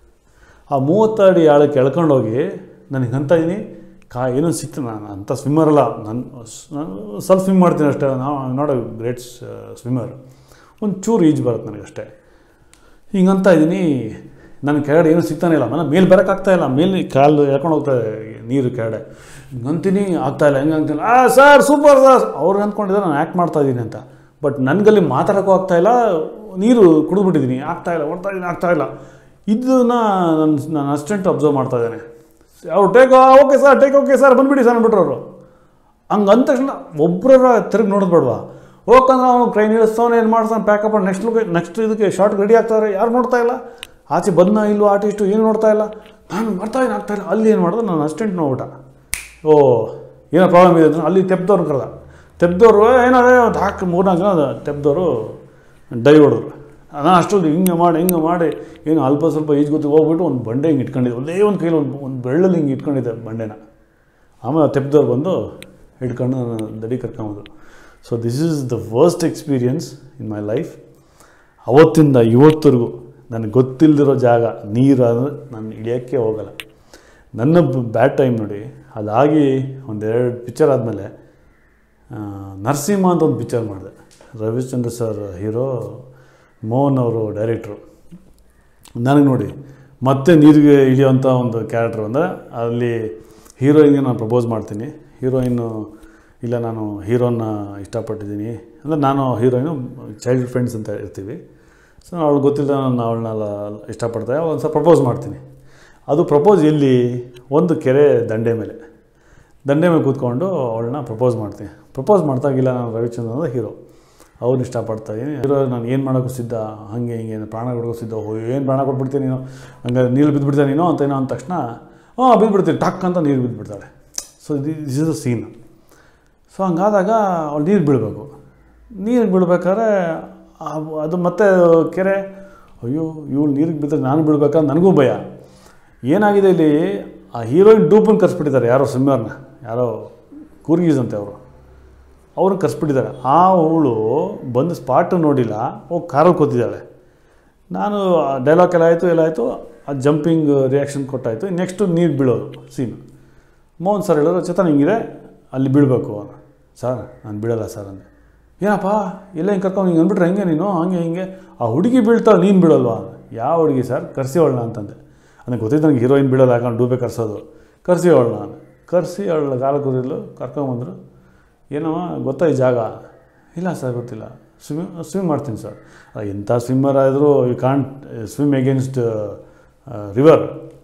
ಆ ಮೂವತ್ತು ಅಡಿ ಆಳಕ್ಕೆ ಎಳ್ಕೊಂಡೋಗಿ ನನಗೆ ಅಂತ ಇದ್ದೀನಿ ಕಾ ಏನೂ ಸಿಕ್ತು ನಾನು ಅಂಥ ಸ್ವಿಮ್ಮರ್ ಅಲ್ಲ ನಾನು ನಾನು ಸ್ವಲ್ಪ ಸ್ವಿಮ್ ಮಾಡ್ತೀನಿ ಅಷ್ಟೇ ನಾವು ನಾಟ್ ಅ ಗ್ರೇಟ್ ಸ್ವಿಮ್ಮರ್ ಒಂದು ಚೂರು ಈಜು ಬರುತ್ತೆ ನನಗಷ್ಟೇ ಹಿಂಗಂತ ಇದ್ದೀನಿ ನನ್ನ ಕೆಳಗಡೆ ಏನೂ ಸಿಗ್ತಾನೆ ಇಲ್ಲ ಮನೆ ಮೇಲೆ ಬರೋಕ್ಕಾಗ್ತಾ ಇಲ್ಲ ಮೇಲೆ ಕಾಲು ಎಳ್ಕೊಂಡು ಹೋಗ್ತಾ ನೀರು ಕೆಳಗಡೆ ಹಿಂಗಂತೀನಿ ಆಗ್ತಾಯಿಲ್ಲ ಹೆಂಗೆ ಆಗ್ತಿಲ್ಲ ಆ ಸರ್ ಸೂಪರ್ ಸರ್ ಅವ್ರು ಅಂದ್ಕೊಂಡಿದ್ದಾರೆ ನಾನು ಆ್ಯಕ್ಟ್ ಮಾಡ್ತಾ ಇದ್ದೀನಿ ಅಂತ ಬಟ್ ನನಗಲ್ಲಿ ಮಾತಾಡೋಕ್ಕೂ ಆಗ್ತಾಯಿಲ್ಲ ನೀರು ಕುಡಿದ್ಬಿಟ್ಟಿದ್ದೀನಿ ಆಗ್ತಾ ಇಲ್ಲ ಓಡ್ತಾ ಇದ್ದೀನಿ ಆಗ್ತಾ ಇಲ್ಲ ಇದನ್ನ ನನ್ನ ನನ್ನ ಅಸಿಸ್ಟೆಂಟ್ ಅಬ್ಸರ್ವ್ ಮಾಡ್ತಾ ಇದ್ದಾನೆ ಅವ್ರು take okay sir take okay sir ಬಂದುಬಿಡಿ ಸರ್ ಅಂದ್ಬಿಟ್ರು ಅವರು ಹಂಗೆ ಅಂದ ತಕ್ಷಣ ಒಬ್ಬರ ತಿರುಗಿ ನೋಡೋದು ಬೇಡವಾ ಹೋಗ್ಕಂದ್ರೆ ಅವನು ಟ್ರೈನ್ ಇಳಿಸ್ತಾನೆ ಏನು ಮಾಡ್ತಾನೆ ಪ್ಯಾಕಪ್ ನೆಕ್ಸ್ಟ್ ಲುಕ್ ನೆಕ್ಸ್ಟ್ ಇದಕ್ಕೆ ಶಾರ್ಟ್ ರೆಡಿ ಆಗ್ತಾರೆ ಯಾರು ನೋಡ್ತಾ ಇಲ್ಲ ಆಚೆ ಬಂದ ಇಲ್ಲೋ ಆರ್ಟಿಸ್ಟು ಏನು ನೋಡ್ತಾ ಇಲ್ಲ ನಾನು ಮಾಡ್ತಾ ಏನು ಆಗ್ತಾ ಇಲ್ಲ ಅಲ್ಲಿ ಏನು ಮಾಡಿದ್ರೆ ನನ್ನ ಅಸಿಸ್ಟೆಂಟ್ ನೋಡ್ಬಿಟ್ಟ ಓ ಏನೋ ಪ್ರಾಬ್ಲಮ್ ಇದೆ ಅಂದ್ರೆ ಅಲ್ಲಿ ತೆಪ್ದವ್ರು ಕರೆದ ತೆಪ್ದವರು ಏನಾದ್ರೆ ಒಂದು ಹಾಕಿ ಮೂರ್ನಾಲ್ಕು ಜನ ತೆಪ್ದವರು ಡೈ ಹೊಡೆದ್ರು ನಾನು ಅಷ್ಟೊಂದು ಹಿಂಗೆ ಮಾಡಿ ಹಿಂಗೆ ಮಾಡಿ ಏನು ಅಲ್ಪ ಸ್ವಲ್ಪ ಈಜು ಗೊತ್ತಿ ಹೋಗ್ಬಿಟ್ಟು ಒಂದು ಬಂಡೆ ಹಿಂಗೆ ಇಟ್ಕೊಂಡಿದ್ದೆ ಒಂದೇ ಒಂದು ಕೈಲಿ ಒಂದು ಒಂದು ಬೆಳ್ಳಲ್ಲಿ ಹಿಂಗೆ ಇಟ್ಕೊಂಡಿದ್ದೆ ಬಂಡೆನ ಆಮೇಲೆ ಆ ತೆಪ್ದವ್ರು ಬಂದು ಹಿಡ್ಕೊಂಡು ನನ್ನ ದಡಿ ಕರ್ಕೊಂಬಂದರು so this is the worst experience in my life ಅವತ್ತಿಂದ ಇವತ್ತರೆಗೂ ನನಗೆ ಗೊತ್ತಿಲ್ಲದಿರೋ ಜಾಗ ನೀರು ಅಂದರೆ ನಾನು ಇಳಿಯೋಕ್ಕೆ ಹೋಗಲ್ಲ ನನ್ನ ಬ್ಯಾಡ್ ಟೈಮ್ ನೋಡಿ ಅದಾಗಿ ಒಂದೆರಡು ಪಿಕ್ಚರ್ ಆದಮೇಲೆ ನರಸಿಂಹ ಅಂತ ಒಂದು ಪಿಕ್ಚರ್ ಮಾಡಿದೆ ರವಿಚಂದ್ರ ಸರ್ ಹೀರೋ ಮೋಹನ್ ಅವರು ಡೈರೆಕ್ಟ್ರು ನನಗೆ ನೋಡಿ ಮತ್ತೆ ನೀರಿಗೆ ಇಳಿಯೋಂಥ ಒಂದು ಕ್ಯಾರೆಕ್ಟರ್ ಅಂದರೆ ಅಲ್ಲಿ ಹೀರೋಯಿನ್ಗೆ ನಾನು ಪ್ರಪೋಸ್ ಮಾಡ್ತೀನಿ ಹೀರೋಯಿನ್ನು ಇಲ್ಲ ನಾನು ಹೀರೋನ ಇಷ್ಟಪಟ್ಟಿದ್ದೀನಿ ಅಂದರೆ ನಾನು ಹೀರೋಯಿನು ಚೈಲ್ಡ್ ಫ್ರೆಂಡ್ಸ್ ಅಂತ ಇರ್ತೀವಿ ಸೊ ಅವಳು ಗೊತ್ತಿಲ್ಲ ನಾನು ಅವಳನ್ನೆಲ್ಲ ಇಷ್ಟಪಡ್ತಾ ಒಂದು ಸ್ವಲ್ಪ ಪ್ರಪೋಸ್ ಮಾಡ್ತೀನಿ ಅದು ಪ್ರಪೋಸ್ ಎಲ್ಲಿ ಒಂದು ಕೆರೆ ದಂಡೆ ಮೇಲೆ ದಂಡೆ ಮೇಲೆ ಕೂತ್ಕೊಂಡು ಅವಳನ್ನ ಪ್ರಪೋಸ್ ಮಾಡ್ತೀನಿ ಪ್ರಪೋಸ್ ಮಾಡ್ತಾಗಿಲ್ಲ ನಾನು ರವಿಚಂದ್ರನ್ ಅಂದರೆ ಹೀರೋ ಅವ್ರನ್ನ ಇಷ್ಟಪಡ್ತಾ ಇದ್ದೀನಿ ಹೀರೋ ನಾನು ಏನು ಮಾಡೋಕ್ಕೂ ಸಿದ್ಧ ಹಾಗೆ ಹಿಂಗೆ ಪ್ರಾಣ ಕೊಡೋಕ್ಕೂ ಸಿದ್ಧ ಓ ಏನು ಪ್ರಾಣ ಕೊಟ್ಬಿಡ್ತೀನಿ ನೀನು ಹಂಗೆ ನೀರು ಬಿದ್ದುಬಿಡ್ತಾ ನೀನು ಅಂತ ಏನೋ ಅಂದ ತಕ್ಷಣ ಹಾಂ ಬಿದ್ದುಬಿಡ್ತೀನಿ ಟಕ್ ಅಂತ ನೀರು ಬಿದ್ದುಬಿಡ್ತಾಳೆ so this is a scene so ಹಂಗಾದಾಗ ಅವಳು ನೀರು ಬೀಳಬೇಕು ನೀರು ಬೀಳ್ಬೇಕಾದ್ರೆ ಆ- ಅದು ಮತ್ತೆ ಕೆರೆ ಅಯ್ಯೋ ಇವಳು ನೀರಿಗೆ ಬಿದ್ದರೆ ನಾನು ಬೀಳ್ಬೇಕಾದ್ರೆ ನನಗೂ ಭಯ ಏನಾಗಿದೆ ಇಲ್ಲಿ ಆ ಹೀರೋಯಿನ್ ಡೂಪನ್ನು ಕರ್ಸ್ಬಿಟ್ಟಿದ್ದಾರೆ ಯಾರೋ ಸ್ವಿಮ್ಮರ್ನ ಯಾರೋ ಕೂರ್ಗೀಸ್ ಅಂತೆ ಅವರು ಅವ್ರನ್ನ ಕರ್ಸ್ಬಿಟ್ಟಿದ್ದಾರೆ ಆ ಅವಳು ಬಂದು ಸ್ಪಾಟು ನೋಡಿಲ್ಲ ಹೋಗಿ ಕಾರಲ್ಲಿ ಕೂತಿದ್ದಾಳೆ ನಾನು ಡೈಲಾಗ್ ಎಲ್ಲ ಆಯಿತು ಎಲ್ಲ ಆಯಿತು ಆ ಜಂಪಿಂಗ್ ರಿಯಾಕ್ಷನ್ ಕೊಟ್ಟಾಯಿತು ನೆಕ್ಸ್ಟು ನೀರು ಬೀಳೋದು ಸೀನ್ ಮೋಹನ್ ಸರ್ ಹೇಳಿದ್ರು ಚೇತನ್ ಹಿಂಗಿದೆ ಅಲ್ಲಿ ಬೀಳಬೇಕು ಸರ್ ನಾನು ಬೀಳಲ್ಲ ಸರ್ ಅಂದೆ ಏನಪ್ಪ ಎಲ್ಲ ಹಿಂಗೆ ಕರ್ಕೊಂಡು ಹಿಂಗೆ ಅಂದ್ಬಿಟ್ರೆ ಹೆಂಗೆ ನೀನು ಹಂಗೆ ಹಿಂಗೆ ಆ ಹುಡುಗಿ ಬೀಳ್ತಾಳೆ ನೀನು ಬೀಳಲ್ವಾ ಯಾವ ಹುಡುಗಿ ಸರ್ ಕರ್ಸಿ ಅವಳನ್ನ ಅಂತಂದೆ ನನಗೆ ಗೊತ್ತಿತ್ತು ನನಗೆ ಹೀರೋಯಿನ್ ಬೀಳೋದು ಹಾಕೊಂಡು ಡೂಬೆ ಕರ್ಸೋದು ಕರ್ಸಿ ಅವಳನ್ನ ನಾನು ಕರ್ಸಿ ಅವಳ ಕಾಲ ಕೂರಿದ್ಲು ಕರ್ಕೊಂಬಂದರು ಏನೋ ಗೊತ್ತಾ ಈ ಜಾಗ ಇಲ್ಲ ಸರ್ ಗೊತ್ತಿಲ್ಲ ಸ್ವಿಮ್ ಸ್ವಿಮ್ ಮಾಡ್ತೀನಿ ಸರ್ ಅಲ್ಲ, ಎಂಥ ಸ್ವಿಮ್ಮರ್ ಆದರೂ you can't swim against river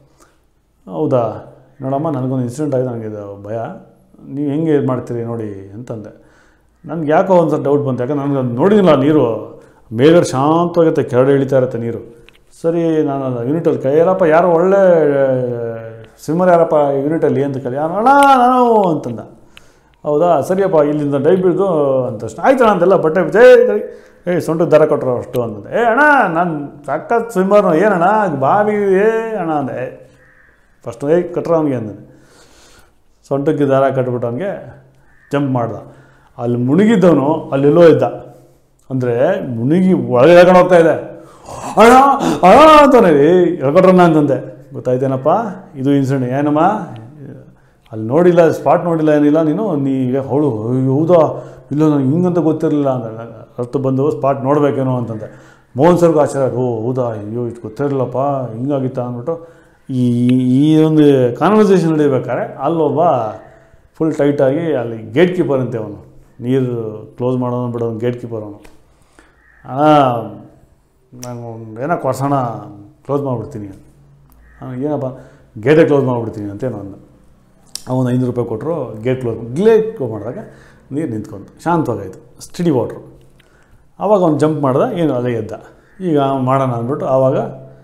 ಹೌದಾ ನೋಡಮ್ಮ ನನಗೊಂದು ಇನ್ಸಿಡೆಂಟ್ ಆಗಿದೆ ನನಗೆ ಇದು ಭಯ ನೀವು ಹೆಂಗೆ ಇದು ಮಾಡ್ತೀರಿ ನೋಡಿ ಅಂತಂದೆ ನನಗೆ ಯಾಕೋ ಒಂದು ಸ್ವಲ್ಪ ಡೌಟ್ ಬಂತು ಯಾಕಂದ್ರೆ ನನಗೆ ಅದು ನೋಡಿದಿಲ್ಲ ನೀರು ಮೇಲ್ಗಡೆ ಶಾಂತವಾಗುತ್ತೆ ಕೆಳಗಡೆ ಇಳಿತಾ ಇರುತ್ತೆ ನೀರು ಸರಿ ನಾನು ಯೂನಿಟಲ್ಲಿ ಕೈ ಯಾರಪ್ಪ ಯಾರೋ ಒಳ್ಳೆ ಸ್ವಿಮ್ಮರ್ ಯಾರಪ್ಪ ಯೂನಿಟಲ್ಲಿ ಅಂತ ಕೇಳಿ ಯಾರು ಅಣ್ಣ ನಾನು ಅಂತಂದ ಹೌದಾ ಸರಿಯಪ್ಪ ಇಲ್ಲಿಂದ ಡೈ ಬೀಳ್ದು ಅಂತ ತಕ್ಷಣ ಆಯ್ತು ಅಣ್ಣ ಅಂತೆಲ್ಲ ಬಟ್ಟೆ ಬಿಚ್ಚೆ ಏ ಸೊಂಟಕ್ಕೆ ದರ ಕೊಟ್ಟರು ಅಷ್ಟು ಅಂತಂದೆ ಏ ಅಣ್ಣ ನಾನು ಸಖತ್ ಸ್ವಿಮ್ಮರ್ನು ಏನಣ್ಣ ಬಾವಿ ಏ ಅಣ್ಣ ಅಂದೆ ಫಸ್ಟ್ ಏ ಕಟ್ರ ಅವನಿಗೆ ಅಂದೆ ಸೊಂಟಕ್ಕೆ ದಾರ ಕಟ್ಬಿಟ್ಟು ಅವನಿಗೆ ಜಂಪ್ ಮಾಡ್ದ ಅಲ್ಲಿ ಮುಳುಗಿದ್ದವನು ಅಲ್ಲೆಲ್ಲೋ ಇದ್ದ ಅಂದರೆ ಮುಳುಗಿ ಒಳಗೆ ಎಳ್ಕೊಂಡು ಹೋಗ್ತಾ ಇದೆ ಅಣ್ಣ ಅಣ್ಣ ಅಂತಾನೆ ಏ ಎಳ್ಕೊಟ್ರಣ್ಣ ಅಂತಂದೆ ಗೊತ್ತಾಯ್ತೇನಪ್ಪ ಇದು ಇನ್ಸಿಡೆಂಟ್ ಏನಮ್ಮ ಅಲ್ಲಿ ನೋಡಿಲ್ಲ ಸ್ಪಾಟ್ ನೋಡಿಲ್ಲ ಏನಿಲ್ಲ ನೀನು ನೀ ಅವಳು ಹೌದಾ ಇಲ್ಲ ನನಗೆ ಹಿಂಗಂತ ಗೊತ್ತಿರಲಿಲ್ಲ ಅಂತ ಅರ್ಥ ಬಂದು ಸ್ಪಾಟ್ ನೋಡಬೇಕೇನೋ ಅಂತಂದೆ ಮೋಹನ್ ಸರ್ಗೂ ಆಶ್ಚರ್ಯ ಓ ಹೌದಾ ಅಯ್ಯೋ ಇಷ್ಟು ಗೊತ್ತಿರಲಿಲ್ಲಪ್ಪ ಹಿಂಗಾಗಿತ್ತಾ ಅಂದ್ಬಿಟ್ಟು ಈ ಈ ಒಂದು ಕಾನ್ವರ್ಸೇಷನ್ ನಡೀಬೇಕಾದ್ರೆ ಅಲ್ಲೊಬ್ಬ ಫುಲ್ ಟೈಟಾಗಿ ಅಲ್ಲಿ ಗೇಟ್ ಕೀಪರ್ ಅಂತೆ ಅವನು ನೀರು ಕ್ಲೋಸ್ ಮಾಡೋನು ಬಿಡೋನು ಗೇಟ್ ಕೀಪರ್ ಅವನು ಅಣ್ಣ ನಾನು ಒಂದು ಏನೋ ಕೊಡ್ಸೋಣ ಕ್ಲೋಸ್ ಮಾಡಿಬಿಡ್ತೀನಿ ಅವ್ನು ಏನಪ್ಪ ಗೇಟೇ ಕ್ಲೋಸ್ ಮಾಡಿಬಿಡ್ತೀನಿ ಅಂತೇನೋ ಅಂದ ಅವನು ಐನೂರು ರೂಪಾಯಿ ಕೊಟ್ಟರು ಗೇಟ್ ಕ್ಲೋಸ್ ಗೇಟ್ ಕ್ಲೋಸ್ ಮಾಡಿದಾಗ ನೀರು ನಿಂತ್ಕೊಂತು ಶಾಂತವಾಗಾಯಿತು ಸ್ಟಡಿ ವಾಟ್ರು ಆವಾಗ ಅವ್ನು ಜಂಪ್ ಮಾಡ್ದ ಏನು ಅದೇ ಎದ್ದ ಈಗ ಅವ್ನು ಮಾಡೋಣ ಅಂದ್ಬಿಟ್ಟು ಆವಾಗ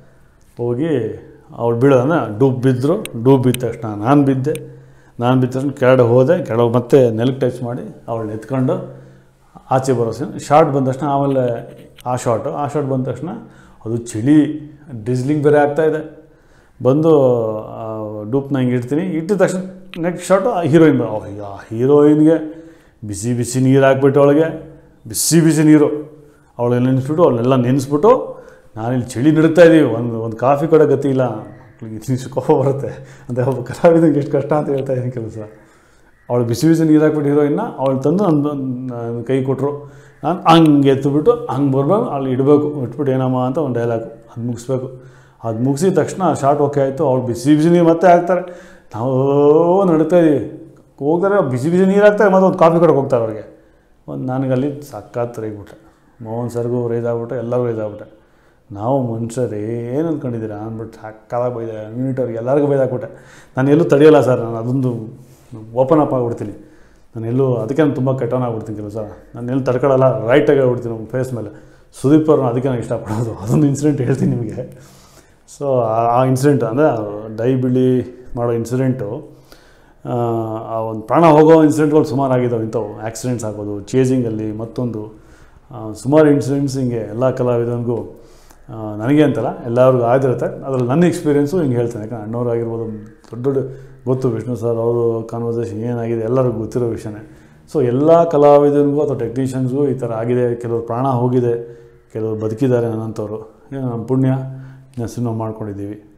ಹೋಗಿ ಅವಳು ಬೀಳೋದನ್ನ ಡೂಬ್ ಬಿದ್ದರು ಡೂಬ್ ಬಿದ್ದ ತಕ್ಷಣ ನಾನು ಬಿದ್ದೆ ನಾನು ಬಿದ್ದ ತಕ್ಷಣ ಕೆಳಗಡೆ ಹೋದೆ ಕೆಳಗೆ ಮತ್ತೆ ನೆಲಕ್ಕೆ ಟಚ್ ಮಾಡಿ ಅವಳನ್ನ ಎತ್ಕೊಂಡು ಆಚೆ ಬರೋ ಸೀನ್ ಶಾರ್ಟ್ ಬಂದ ತಕ್ಷಣ ಆಮೇಲೆ ಆ ಶಾರ್ಟು ಆ ಶಾರ್ಟ್ ಬಂದ ತಕ್ಷಣ ಅದು ಚಳಿ ಡಿಸ್ಲಿಂಗ್ ಬೇರೆ ಆಗ್ತಾಯಿದೆ ಬಂದು ಡೂಪ್ನ ಹಿಂಗೆ ಇಡ್ತೀನಿ ಇಟ್ಟಿದ ತಕ್ಷಣ ನೆಕ್ಸ್ಟ್ ಶಾರ್ಟು ಹೀರೋಯಿನ್ ಅಯ್ಯ ಹೀರೋಯಿನ್ಗೆ ಬಿಸಿ ಬಿಸಿ ನೀರು ಹಾಕ್ಬಿಟ್ಟು ಅವಳಿಗೆ ಬಿಸಿ ಬಿಸಿ ನೀರು ಅವಳೆಲ್ಲ ನೆನೆಸ್ಬಿಟ್ಟು ಅವಳೆಲ್ಲ ನೆನೆಸ್ಬಿಟ್ಟು ನಾನಿಲ್ಲಿ ಚಳಿ ನಡುತ್ತಾ ಇದ್ದೀವಿ ಒಂದು ಒಂದು ಕಾಫಿ ಕೂಡ ಗತಿ ಇಲ್ಲ ಇಷ್ಟು ಕೋಪ ಬರುತ್ತೆ ಅಂತ ಒಬ್ಬ ಕಲಾವಿದಂಗೆ ಎಷ್ಟು ಕಷ್ಟ ಅಂತ ಹೇಳ್ತಾ ಇದ್ದೀನಿ ಕೆಲಸ ಅವಳು ಬಿಸಿ ಬಿಸಿ ನೀರು ಹಾಕ್ಬಿಟ್ಟು ಹೀರೋಯಿನ್ನ ಅವಳು ತಂದು ನನ್ನ ನನ್ನ ಕೈ ಕೊಟ್ಟರು ನಾನು ಹಂಗೆ ಎತ್ತುಬಿಟ್ಟು ಹಂಗೆ ಬರ್ಬೇಕು ಅಲ್ಲಿ ಇಡಬೇಕು ಇಟ್ಬಿಟ್ಟು ಏನಮ್ಮ ಅಂತ ಒಂದು ಡೈಲಾಗು ಅದು ಮುಗಿಸ್ಬೇಕು ಅದು ಮುಗಿಸಿದ ತಕ್ಷಣ ಶಾರ್ಟ್ ಓಕೆ ಆಯಿತು ಅವ್ಳು ಬಿಸಿ ಬಿಸಿ ನೀರು ಮತ್ತೆ ಹಾಕ್ತಾರೆ ನಾವು ನಡೀತಾ ಇದೀವಿ ಹೋಗ್ತಾರೆ ಬಿಸಿ ಬಿಸಿ ನೀರು ಹಾಕ್ತಾರೆ ಮತ್ತೆ ಒಂದು ಕಾಫಿ ಕೊಡೋಕೆ ಹೋಗ್ತಾರೆ ಅವ್ರಿಗೆ ಒಂದು ನನಗಲ್ಲಿ ಸಖತ್ ರೇಗ್ಬಿಟ್ಟೆ ಮೋಹನ್ ಸರ್ಗೂ ರೈಸ್ ಆಗ್ಬಿಟ್ಟೆ ಎಲ್ಲರಿಗೂ ರೈಸ್ ಆಗ್ಬಿಟ್ಟೆ ನಾವು ಮನುಷ್ಯರು ಏನು ಅಂದ್ಕೊಂಡಿದ್ದೀರಾ ಅಂದ್ಬಿಟ್ಟು ಸಕ್ಕದಾಗಿ ಬೈದೆ ಯೂನಿಟವ್ರಿಗೆ ಎಲ್ಲರಿಗೂ ಬೈದಾಕ್ಬಿಟ್ಟೆ ನಾನು ಎಲ್ಲೂ ತಡೆಯಲ್ಲ ಸರ್ ನಾನು ಅದೊಂದು ಓಪನ್ ಅಪ್ ಆಗಿಬಿಡ್ತೀನಿ ನಾನು ಎಲ್ಲೂ ಅದಕ್ಕೆ ನಾನು ತುಂಬ ಕೆಟ್ಟವನಾಗ್ಬಿಡ್ತೀನಿ ಕೆಲವು ಸಲ ನಾನು ಎಲ್ಲೂ ತಡ್ಕೊಳ್ಳಲ್ಲ ರೈಟಾಗಿ ಆಗ್ಬಿಡ್ತೀನಿ ನಮ್ಮ ಫೇಸ್ ಮೇಲೆ ಸುದೀಪ್ ಅವ್ರನ್ನ ಅದಕ್ಕೆ ನಾನು ಇಷ್ಟಪಡೋದು ಅದೊಂದು ಇನ್ಸಿಡೆಂಟ್ ಹೇಳ್ತೀನಿ ನಿಮಗೆ ಸೊ ಆ ಇನ್ಸಿಡೆಂಟ್ ಅಂದರೆ ಡೈ ಬಿಳಿ ಮಾಡೋ ಇನ್ಸಿಡೆಂಟು ಆ ಒಂದು ಪ್ರಾಣ ಹೋಗೋ ಇನ್ಸಿಡೆಂಟ್ಗಳು ಸುಮಾರು ಆಗಿದ್ದಾವೆ ಇಂಥವು ಆಕ್ಸಿಡೆಂಟ್ಸ್ ಆಗೋದು ಚೇಜಿಂಗಲ್ಲಿ ಮತ್ತೊಂದು ಆ, ಸುಮಾರು ಇನ್ಸಿಡೆಂಟ್ಸ್ ಹಿಂಗೆ ಎಲ್ಲ ಕಲಾವಿದನಿಗೂ ಆ, ನನಗೆ ಅಂತಲ್ಲ ಎಲ್ಲರಿಗೂ ಆಗಿರುತ್ತೆ ಅದರಲ್ಲಿ ನನ್ನ ಎಕ್ಸ್ಪೀರಿಯೆನ್ಸು ಹಿಂಗೆ ಹೇಳ್ತೇನೆ ಯಾಕಂದ್ರೆ ಅಣ್ಣವ್ರು ಆಗಿರ್ಬೋದು ದೊಡ್ಡ ದೊಡ್ಡ ಗೊತ್ತು ವಿಷ್ಣು ಸರ್ ಅವರು ಕಾನ್ವರ್ಸೇಷನ್ ಏನಾಗಿದೆ ಎಲ್ಲರಿಗೂ ಗೊತ್ತಿರೋ ವಿಷಯನೇ ಸೊ ಎಲ್ಲ ಕಲಾವಿದನಿಗೂ ಅಥವಾ ಟೆಕ್ನಿಷಿಯನ್ಸ್ಗೂ ಈ ಥರ ಆಗಿದೆ ಕೆಲವರು ಪ್ರಾಣ ಹೋಗಿದೆ ಕೆಲವರು ಬದುಕಿದ್ದಾರೆ ನನ್ನಂಥವ್ರು ಏನೋ ನಮ್ಮ ಪುಣ್ಯ ಇನ್ನೂ ಸಿನಿಮಾ ಮಾಡ್ಕೊಂಡಿದ್ದೀವಿ